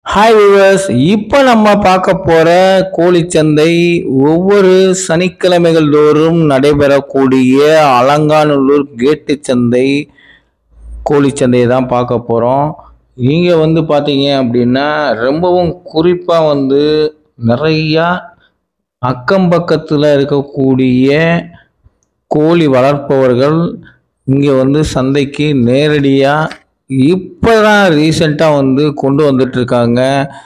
hi viewers இப்போ நம்ம பார்க்க போற கோழிச்சந்தை ஒவ்வொரு சனிக்கிழமைகள் தோறும் நடைபெறக்கூடிய அலங்காநல்லூர் கேட்டு சந்தை கோழிச்சந்தையை தான் பார்க்க போகிறோம் இங்கே வந்து பார்த்தீங்க அப்படின்னா ரொம்பவும் குறிப்பாக வந்து நிறையா அக்கம் பக்கத்தில் இருக்கக்கூடிய கோழி வளர்ப்பவர்கள் இங்கே வந்து சந்தைக்கு நேரடியாக இப்போ தான் ரீசெண்டாக வந்து கொண்டு வந்துட்டு இருக்காங்க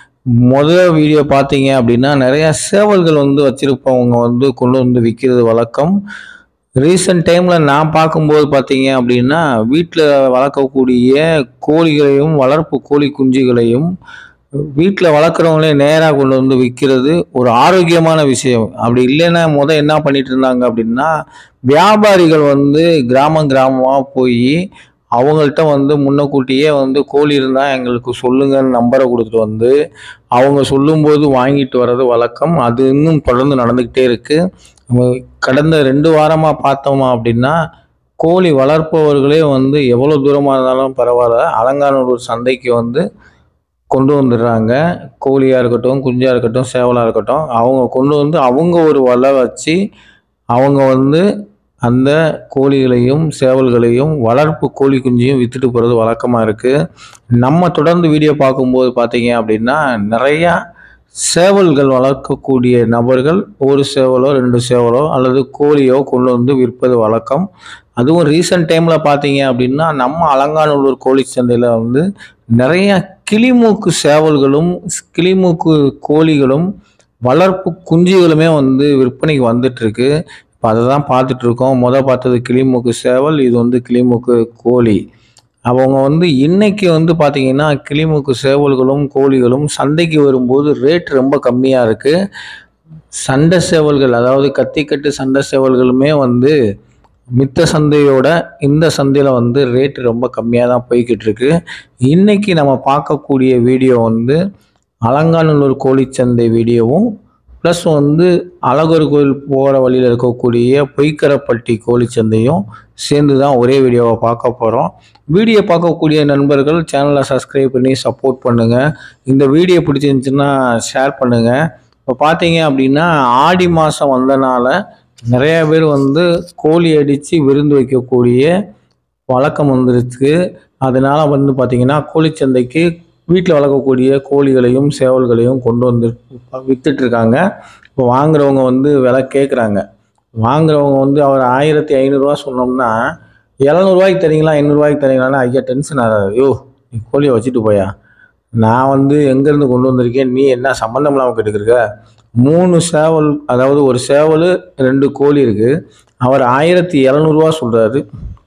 முதல் வீடியோ பார்த்தீங்க அப்படின்னா நிறையா சேவல்கள் வந்து வச்சுருப்பவங்க வந்து கொண்டு வந்து விற்கிறது வழக்கம் ரீசெண்ட் டைமில் நான் பார்க்கும்போது பார்த்தீங்க அப்படின்னா வீட்டில் வளர்க்கக்கூடிய கோழிகளையும் வளர்ப்பு கோழி குஞ்சுகளையும் வீட்டில் வளர்க்குறவங்களே நேராக கொண்டு வந்து விற்கிறது ஒரு ஆரோக்கியமான விஷயம் அப்படி இல்லைன்னா முத என்ன பண்ணிட்டு இருந்தாங்க அப்படின்னா வியாபாரிகள் வந்து கிராமம் கிராமமாக போய் அவங்கள்ட்ட வந்து முன்னக்கூட்டியே வந்து கோழி இருந்தால் எங்களுக்கு சொல்லுங்கன்னு நம்பரை கொடுத்துட்டு வந்து அவங்க சொல்லும்போது வாங்கிட்டு வர்றது வழக்கம் அது இன்னும் தொடர்ந்து நடந்துக்கிட்டே இருக்குது கடந்த ரெண்டு வாரமாக பார்த்தோமா அப்படின்னா கோழி வளர்ப்பவர்களே வந்து எவ்வளோ தூரமாக இருந்தாலும் பரவாயில்ல அலங்காநல்லூர் சந்தைக்கு வந்து கொண்டு வந்துடுறாங்க கோழியாக இருக்கட்டும் குஞ்சாக இருக்கட்டும் சேவலாக இருக்கட்டும் அவங்க கொண்டு வந்து அவங்க ஒரு வலை வச்சு அவங்க வந்து அந்த கோழிகளையும் சேவல்களையும் வளர்ப்பு கோழி குஞ்சையும் விற்றுட்டு போகிறது வழக்கமாக இருக்குது நம்ம தொடர்ந்து வீடியோ பார்க்கும்போது பார்த்தீங்க அப்படின்னா நிறையா சேவல்கள் வளர்க்கக்கூடிய நபர்கள் ஒரு சேவலோ ரெண்டு சேவலோ அல்லது கோழியோ கொண்டு வந்து விற்பது வழக்கம் அதுவும் ரீசெண்ட் டைமில் பார்த்தீங்க அப்படின்னா நம்ம அலங்காநல்லூர் கோழி சந்தையில் வந்து நிறைய கிளிமூக்கு சேவல்களும் கிளிமூக்கு கோழிகளும் வளர்ப்பு குஞ்சுகளுமே வந்து விற்பனைக்கு வந்துட்டுருக்கு இப்போ அதை தான் பார்த்துட்டு இருக்கோம் முத பார்த்தது கிளிமூக்கு சேவல் இது வந்து கிளிமூக்கு கோழி அவங்க வந்து இன்னைக்கு வந்து பார்த்தீங்கன்னா கிளிமூக்கு சேவல்களும் கோழிகளும் சந்தைக்கு வரும்போது ரேட் ரொம்ப கம்மியாக இருக்குது சண்டை சேவல்கள் அதாவது கத்திக்கட்டு சண்டை சேவல்களுமே வந்து மித்த சந்தையோட இந்த சந்தையில் வந்து ரேட் ரொம்ப கம்மியாக தான் போய்கிட்டு இருக்கு இன்னைக்கு நம்ம பார்க்கக்கூடிய வீடியோ வந்து அலங்காநல்லூர் கோழிச்சந்தை வீடியோவும் ப்ளஸ் வந்து அழகர் கோயில் போகிற வழியில் இருக்கக்கூடிய பொய்க்கரப்பட்டி கோழிச்சந்தையும் சேர்ந்து தான் ஒரே வீடியோவை பார்க்க போகிறோம் வீடியோ பார்க்கக்கூடிய நண்பர்கள் சேனலை சப்ஸ்கிரைப் பண்ணி சப்போர்ட் பண்ணுங்கள் இந்த வீடியோ பிடிச்சிருந்துச்சுன்னா ஷேர் பண்ணுங்கள் இப்போ பார்த்தீங்க அப்படின்னா ஆடி மாதம் வந்தனால நிறைய பேர் வந்து கோழி அடித்து விருந்து வைக்கக்கூடிய வழக்கம் வந்துருச்சு அதனால வந்து பார்த்தீங்கன்னா கோழிச்சந்தைக்கு வீட்டில் வளர்க்கக்கூடிய கோழிகளையும் சேவல்களையும் கொண்டு வந்து வித்துட்டு இருக்காங்க இப்போ வாங்குறவங்க வந்து விலை கேட்குறாங்க வாங்குறவங்க வந்து அவர் ஆயிரத்தி ஐநூறுரூவா சொன்னோம்னா எழுநூறுவாய்க்கு தரீங்களா ஐநூறுரூவாய்க்கு தரீங்களான்னா ஐயா டென்ஷன் ஆகாது யோ நீ கோழியை வச்சுட்டு போயா நான் வந்து எங்கேருந்து கொண்டு வந்திருக்கேன் நீ என்ன சம்மந்தம் இல்லாமல் கேட்டுக்கிருக்க மூணு சேவல் அதாவது ஒரு சேவல் ரெண்டு கோழி இருக்குது அவர் ஆயிரத்தி இரநூறுவா சொல்கிறாரு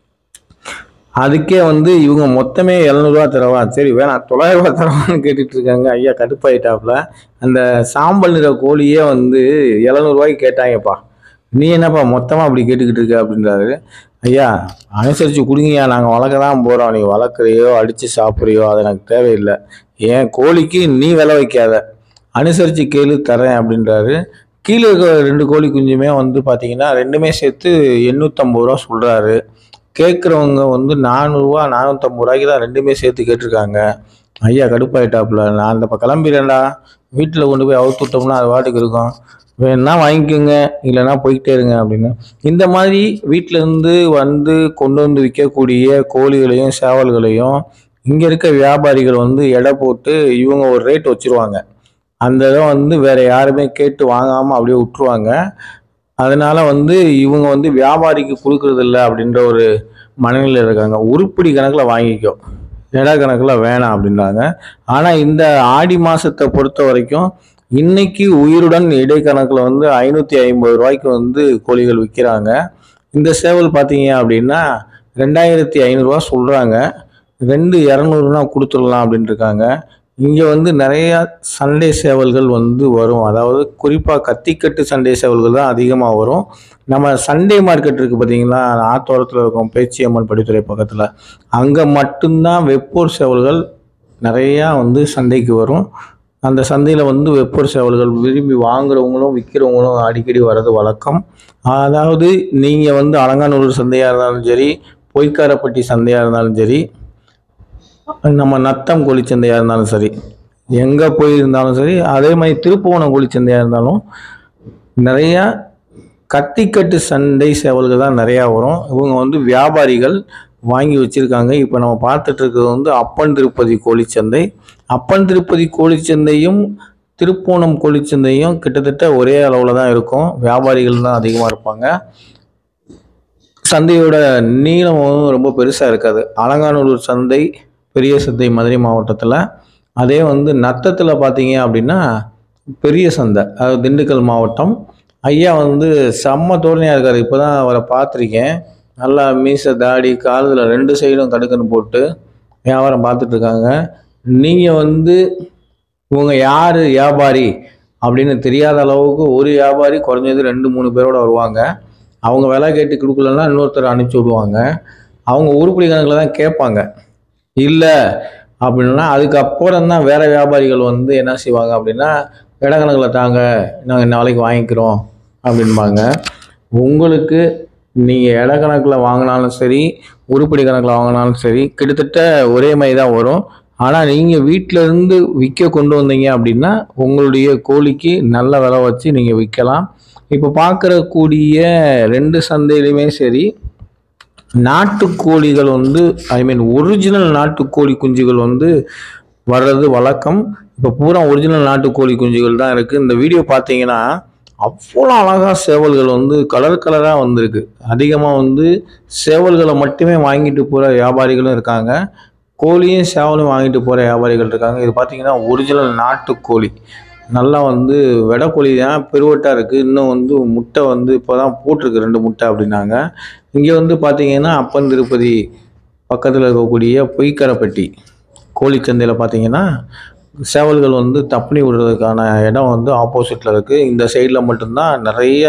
அதுக்கே வந்து இவங்க மொத்தமே எழுநூறுவா தரவா சரி வேணாம் தொள்ளாயிரம் ரூபா தரவான்னு கேட்டுட்டு இருக்காங்க ஐயா கடுப்பாயிட்டாப்புல அந்த சாம்பல் நிற கோழியே வந்து எழுநூறுவாய்க்கு கேட்டாங்கப்பா நீ என்னப்பா மொத்தமாக அப்படி கேட்டுக்கிட்டு இருக்க அப்படின்றாரு ஐயா அனுசரித்து கொடுங்கய்யா நாங்கள் வளர்க்க தான் போகிறோம் நீ வளர்க்குறியோ அடித்து சாப்பிட்றியோ அது எனக்கு தேவையில்லை என் கோழிக்கு நீ விலை வைக்காத அனுசரித்து கேளு தரேன் அப்படின்றாரு கீழே இருக்க ரெண்டு கோழி குஞ்சுமே வந்து பார்த்தீங்கன்னா ரெண்டுமே சேர்த்து எண்ணூற்றம்பது ரூபா சொல்கிறாரு கேட்குறவங்க வந்து நானூறுரூவா நானூற்றம்பது ரூபாய்க்கு தான் ரெண்டுமே சேர்த்து கேட்டிருக்காங்க ஐயா கடுப்பாயிட்டாப்புல நான் இந்த பக்கம் கிளம்பிடுறேன்டா வீட்டில் கொண்டு போய் அவுத்து விட்டோம்னா அது பாட்டுக்கு இருக்கும் வேணா வாங்கிக்கோங்க இல்லைன்னா போய்கிட்டே இருங்க அப்படின்னு இந்த மாதிரி வீட்டில இருந்து வந்து கொண்டு வந்து விற்கக்கூடிய கோழிகளையும் சேவல்களையும் இங்கே இருக்க வியாபாரிகள் வந்து எடை போட்டு இவங்க ஒரு ரேட் வச்சுருவாங்க அந்த இதை வந்து வேற யாருமே கேட்டு வாங்காமல் அப்படியே விட்டுருவாங்க அதனால வந்து இவங்க வந்து வியாபாரிக்கு கொடுக்கறது இல்லை அப்படின்ற ஒரு மனநிலையில் இருக்காங்க உருப்படி கணக்கில் வாங்கிக்கோ இட கணக்கில் வேணாம் அப்படின்றாங்க ஆனால் இந்த ஆடி மாதத்தை பொறுத்த வரைக்கும் இன்னைக்கு உயிருடன் இடைக்கணக்கில் வந்து ஐநூற்றி ஐம்பது ரூபாய்க்கு வந்து கோழிகள் விற்கிறாங்க இந்த சேவல் பார்த்தீங்க அப்படின்னா ரெண்டாயிரத்தி ஐநூறுரூவா சொல்கிறாங்க ரெண்டு இரநூறுனா கொடுத்துடலாம் அப்படின்னு இருக்காங்க இங்கே வந்து நிறைய சண்டே சேவல்கள் வந்து வரும் அதாவது குறிப்பாக கத்திக்கட்டு சண்டே சேவல்கள் தான் அதிகமாக வரும் நம்ம சண்டே மார்க்கெட் இருக்குது பார்த்தீங்களா ஆத்தோரத்தில் இருக்கும் பேச்சியம்மன் படித்துறை பக்கத்தில் அங்கே மட்டும்தான் வெப்போர் சேவல்கள் நிறையா வந்து சந்தைக்கு வரும் அந்த சந்தையில் வந்து வெப்போர் சேவல்கள் விரும்பி வாங்குறவங்களும் விற்கிறவங்களும் அடிக்கடி வர்றது வழக்கம் அதாவது நீங்கள் வந்து அலங்காநல்லூர் சந்தையாக இருந்தாலும் சரி பொய்க்காரப்பட்டி சந்தையாக இருந்தாலும் சரி நம்ம நத்தம் கோழிச்சந்தையாக இருந்தாலும் சரி எங்கே போயிருந்தாலும் சரி அதே மாதிரி திருப்புவனம் கோழிச்சந்தையாக இருந்தாலும் நிறையா கத்திக்கட்டு சண்டை சேவல்கள் தான் நிறையா வரும் இவங்க வந்து வியாபாரிகள் வாங்கி வச்சுருக்காங்க இப்போ நம்ம பார்த்துட்டு இருக்கிறது வந்து அப்பன் திருப்பதி கோழிச்சந்தை அப்பன் திருப்பதி கோழிச்சந்தையும் திருப்போணம் கோழிச்சந்தையும் கிட்டத்தட்ட ஒரே அளவில் தான் இருக்கும் வியாபாரிகள் தான் அதிகமாக இருப்பாங்க சந்தையோட நீளமும் ரொம்ப பெருசாக இருக்காது அலங்காநல்லூர் சந்தை பெரிய சந்தை மதுரை மாவட்டத்தில் அதே வந்து நத்தத்தில் பார்த்தீங்க அப்படின்னா பெரிய சந்தை அதாவது திண்டுக்கல் மாவட்டம் ஐயா வந்து செம்ம தோரணையாக இருக்கார் இப்போ தான் அவரை பார்த்துருக்கேன் நல்லா மீசை தாடி காலத்தில் ரெண்டு சைடும் கடுக்கன்னு போட்டு வியாபாரம் பார்த்துட்டு இருக்காங்க நீங்கள் வந்து இவங்க யார் வியாபாரி அப்படின்னு தெரியாத அளவுக்கு ஒரு வியாபாரி குறைஞ்சது ரெண்டு மூணு பேரோட வருவாங்க அவங்க விலை கேட்டு கொடுக்கலன்னா இன்னொருத்தர் அனுப்பிச்சி விடுவாங்க அவங்க உருப்படி கணக்கில் தான் கேட்பாங்க இல்லை அப்படின்னா அதுக்கப்புறம் தான் வேறு வியாபாரிகள் வந்து என்ன செய்வாங்க அப்படின்னா இட கணக்கில் தாங்க நாங்கள் நாளைக்கு வாங்கிக்கிறோம் அப்படின்பாங்க உங்களுக்கு நீங்கள் இட கணக்கில் வாங்கினாலும் சரி உருப்படி கணக்கில் வாங்கினாலும் சரி கிட்டத்தட்ட ஒரே மாதிரி தான் வரும் ஆனால் நீங்கள் வீட்டில் இருந்து விற்க கொண்டு வந்தீங்க அப்படின்னா உங்களுடைய கோழிக்கு நல்ல விலை வச்சு நீங்கள் விற்கலாம் இப்போ பார்க்குற கூடிய ரெண்டு சந்தையிலுமே சரி நாட்டுக்கோழிகள் வந்து ஐ மீன் ஒரிஜினல் நாட்டுக்கோழி குஞ்சுகள் வந்து வர்றது வழக்கம் இப்போ பூரா ஒரிஜினல் நாட்டுக்கோழி குஞ்சுகள் தான் இருக்குது இந்த வீடியோ பார்த்தீங்கன்னா அவ்வளோ அழகாக சேவல்கள் வந்து கலர் கலராக வந்திருக்கு அதிகமாக வந்து சேவல்களை மட்டுமே வாங்கிட்டு போகிற வியாபாரிகளும் இருக்காங்க கோழியும் சேவலும் வாங்கிட்டு போகிற வியாபாரிகள் இருக்காங்க இது பார்த்தீங்கன்னா ஒரிஜினல் நாட்டுக்கோழி நல்லா வந்து வெடைக்கோழி தான் பெருவட்டாக இருக்குது இன்னும் வந்து முட்டை வந்து இப்போ தான் போட்டிருக்கு ரெண்டு முட்டை அப்படின்னாங்க இங்கே வந்து பார்த்தீங்கன்னா அப்பன் திருப்பதி பக்கத்தில் இருக்கக்கூடிய பொய்க்கரைப்பட்டி கோழிச்சந்தையில் பார்த்தீங்கன்னா சேவல்கள் வந்து தப்பனி விடுறதுக்கான இடம் வந்து ஆப்போசிட்டில் இருக்குது இந்த சைடில் மட்டும்தான் நிறைய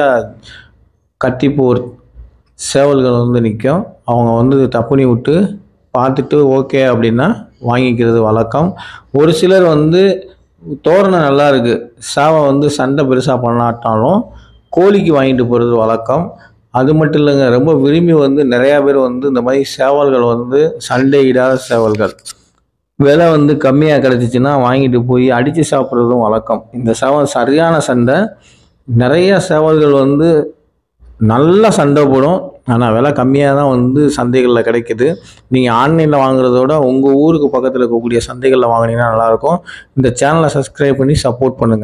கத்திப்போர் சேவல்கள் வந்து நிற்கும் அவங்க வந்து தப்பனி விட்டு பார்த்துட்டு ஓகே அப்படின்னா வாங்கிக்கிறது வழக்கம் ஒரு சிலர் வந்து தோரணம் நல்லா இருக்கு சாவை வந்து சண்டை பெருசாக பண்ணாட்டாலும் கோழிக்கு வாங்கிட்டு போகிறது வழக்கம் அது மட்டும் இல்லைங்க ரொம்ப விரும்பி வந்து நிறையா பேர் வந்து இந்த மாதிரி சேவல்கள் வந்து சண்டையிடாத சேவல்கள் விலை வந்து கம்மியாக கிடச்சிச்சின்னா வாங்கிட்டு போய் அடித்து சாப்பிட்றதும் வழக்கம் இந்த சேவல் சரியான சண்டை நிறைய சேவல்கள் வந்து நல்லா சண்டை போடும் ஆனால் விலை கம்மியாக தான் வந்து சந்தைகளில் கிடைக்குது நீங்கள் ஆன்லைனில் வாங்குறதோட உங்கள் ஊருக்கு பக்கத்தில் இருக்கக்கூடிய சந்தைகளில் வாங்கினீங்கன்னா நல்லாயிருக்கும் இந்த சேனலை சப்ஸ்கிரைப் பண்ணி சப்போர்ட் பண்ணுங்கள்